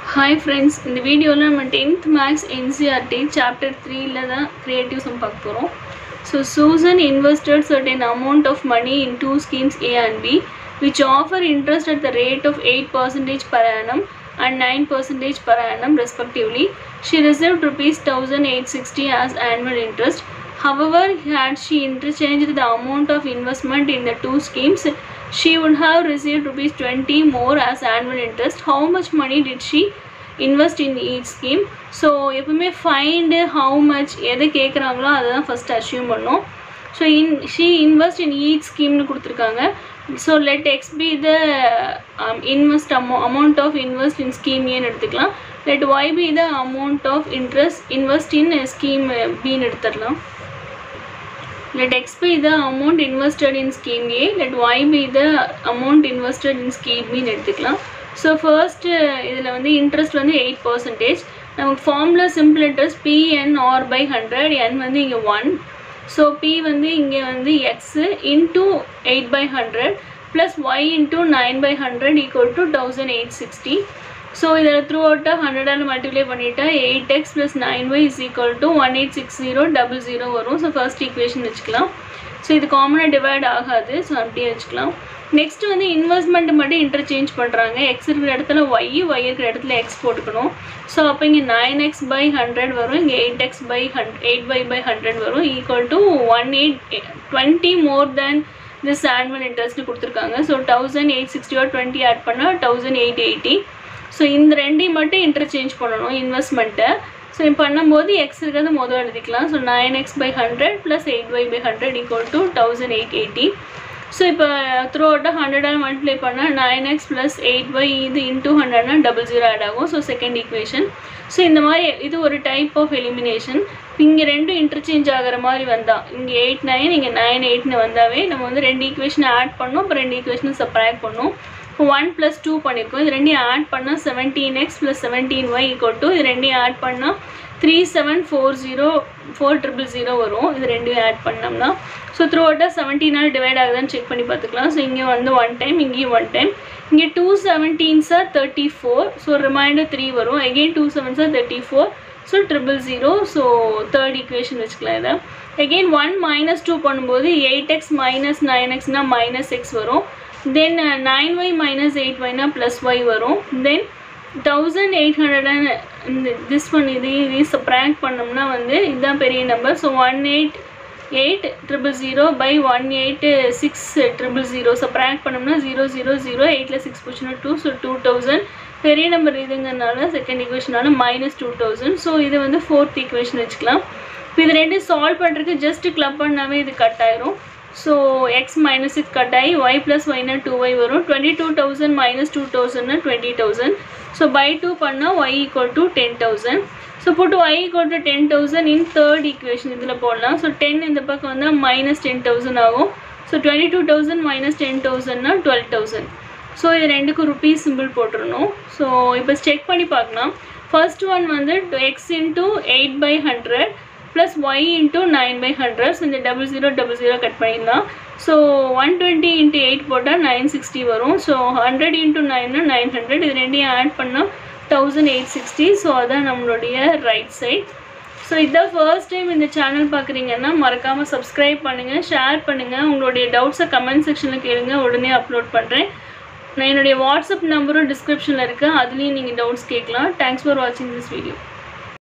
Hi friends இந்த வீடியோவில் நம்ம டென்த் மேக்ஸ் என்சிஆர்டி சாப்டர் த்ரீல தான் க்ரியேட்டிவ் சம் பார்க்க போகிறோம் so Susan invested certain amount of money in two schemes A and B which offer interest at the rate of 8 percentage per annum and 9 percentage per annum respectively. She received rupees 1860 as annual interest. However, had she interchanged the amount of investment in the two schemes, she would have received rupees 20 more as annual interest. How much money did she invest in each scheme? So எப்பவுமே find how much எதை கேட்குறாங்களோ அதை தான் first assume பண்ணோம் so in she invest in each ஸ்கீம்னு கொடுத்துருக்காங்க so let x be the invest amount amount of invest in scheme ஏன்னு எடுத்துக்கலாம் let y be the amount of interest invest in scheme பின்னு எடுத்துடலாம் let x be the amount invested in scheme A let y be the amount invested in scheme B ன்னு எடுத்துக்கலாம் so first இதில் வந்து interest வந்து eight percentage நமக்கு formula simple interest PN R by hundred N வந்து இங்கே one so P வந்து இங்கே வந்து x into eight by hundred plus y into nine by hundred equal to thousand eight sixty so இதில் through அவுட்டாக ஹண்ட்ரடால் multiply பண்ணிட்டா eight x plus nine y is equal to one eight six zero double zero வரும் so first equation வச்சுக்கலாம் so இது காமனாக divide ஆகாது so அப்படியே வச்சுக்கலாம் நெக்ஸ்ட் வந்து இன்வெஸ்ட்மெண்ட் மட்டும் இன்டர்சேஞ்ச் பண்ணுறாங்க எக்ஸ் இருக்கிற இடத்துல ஒய் ஒய் இருக்கிற இடத்துல எக்ஸ் போட்டுக்கணும் ஸோ அப்போ இங்கே நைன் எக்ஸ் பை ஹண்ட்ரட் வரும் இங்கே eight x by hundred eight by by hundred வரும் equal to one eight twenty more than this annual இன்ட்ரெஸ்ட்னு கொடுத்துருக்காங்க ஸோ தௌசண்ட் எயிட் சிக்ஸ்டியோ டுவெண்ட்டி ஆட் பண்ணால் தௌசண்ட் எயிட் எயிட்டி ஸோ இந்த ரெண்டையும் மட்டும் இன்டர்சேஞ்ச் பண்ணணும் இன்வெஸ்ட்மெண்ட்டை ஸோ இப்போ பண்ணும்போது எக்ஸ் இருக்கிறது மொதல் எழுதிக்கலாம் so nine x by hundred plus eight y by hundred equal to thousand eight eighty so இப்போ த்ரூ அவுட்டாக ஹண்ட்ரடால் மல்டிப்ளை பண்ணால் nine x plus eight y இது இன்டூ ஹண்ட்ரட்னா டபுள் ஜீரோ ஆட் ஆகும் ஸோ செகண்ட் ஈக்குவேஷன் ஸோ இந்த மாதிரி இது ஒரு டைப் ஆஃப் எலிமினேஷன் இங்கே ரெண்டும் இன்டர்சேஞ்ச் ஆகிற மாதிரி வந்தால் இங்கே எயிட் நைன் இங்கே நைன் எயிட்னு வந்தாவே நம்ம வந்து ரெண்டு ஈக்குவேஷனை ஆட் பண்ணோம் அப்புறம் ரெண்டு ஈக்குவேஷனை சப்ராக்ட் பண்ணோம் இப்போ ஒன் ப்ளஸ் டூ பண்ணியிருக்கோம் இது ரெண்டையும் ஆட் பண்ணால் seventeen x plus seventeen y equal to இது ரெண்டையும் ஆட் பண்ணால் three seven four zero four triple zero வரும் இது ரெண்டையும் ஆட் பண்ணோம்னா ஸோ த்ரூ அவுட்டாக செவன்டீனால் டிவைட் ஆகுதான்னு செக் பண்ணி பார்த்துக்கலாம் ஸோ இங்கே வந்து ஒன் டைம் இங்கேயும் ஒன் டைம் இங்கே டூ செவன்டீன்ஸாக thirty four so remainder three வரும் அகெயின் டூ செவன்ஸாக thirty four so triple zero so third equation வச்சுக்கலாம் இதை அகெயின் ஒன் மைனஸ் டூ பண்ணும்போது எயிட் எக்ஸ் மைனஸ் நைன் எக்ஸ்னால் மைனஸ் எக்ஸ் வரும் then nine y minus eight ஒய்னா plus y வரும் then thousand eight hundred and இந்த this one இது இது சப்ராக்ட் பண்ணோம்னா வந்து இதுதான் பெரிய number so one eight eight triple zero by one eight six triple zero subtract பண்ணோம்னா ஜீரோ ஜீரோ ஜீரோ எயிட்டில் சிக்ஸ் போச்சுன்னா டூ ஸோ டூ தௌசண்ட் பெரிய நம்பர் இதுங்கிறனால செகண்ட் ஈக்குவேஷனால மைனஸ் டூ தௌசண்ட் ஸோ இது வந்து ஃபோர்த் ஈக்குவேஷன் வச்சுக்கலாம் இப்போ இது ரெண்டு சால்வ் பண்ணுறதுக்கு ஜஸ்ட் கிளப் பண்ணாவே இது கட் ஆயிரும் so x minus six cut ஆகி ஒய் ப்ளஸ் ஒய்னா டூ ஒய் வரும் twenty two thousand minus two தௌசண்ட்னா twenty thousand so by two பண்ணால் y equal to ten thousand so போட்டு y equal to ten thousand in third equation இதில் போடலாம் so ten இந்த பக்கம் வந்தால் மைனஸ் டென் தௌசண்ட் ஆகும் so twenty two thousand minus ten தௌசண்ட்னா டுவெல் தௌசண்ட் ஸோ இது ரெண்டுக்கும் ருபீஸ் சிம்பிள் போட்டுருணும் ஸோ இப்போ செக் பண்ணி பார்க்கலாம் ஃபர்ஸ்ட் ஒன் வந்து x into eight by hundred plus y into nine by hundred so இந்த double zero double zero cut பண்ணிடலாம் so one twenty into eight போட்டால் நைன் சிக்ஸ்டி வரும் ஸோ ஹண்ட்ரட் இன்ட்டு நைன்னா nine hundred இது ரெண்டையும் add பண்ணால் thousand eight sixty so அதான் நம்மளுடைய ரைட் சைட் ஸோ இதான் ஃபர்ஸ்ட் டைம் இந்த சேனல் பார்க்குறீங்கன்னா மறக்காமல் சப்ஸ்கிரைப் பண்ணுங்கள் ஷேர் பண்ணுங்கள் உங்களுடைய டவுட்ஸை கமெண்ட் செக்ஷனில் கேளுங்க உடனே அப்லோட் பண்ணுறேன் நான் என்னுடைய வாட்ஸ்அப் நம்பரும் டிஸ்கிரிப்ஷனில் இருக்குது அதுலேயும் நீங்கள் டவுட்ஸ் கேட்கலாம் தேங்க்ஸ் ஃபார் வாட்சிங் திஸ் வீடியோ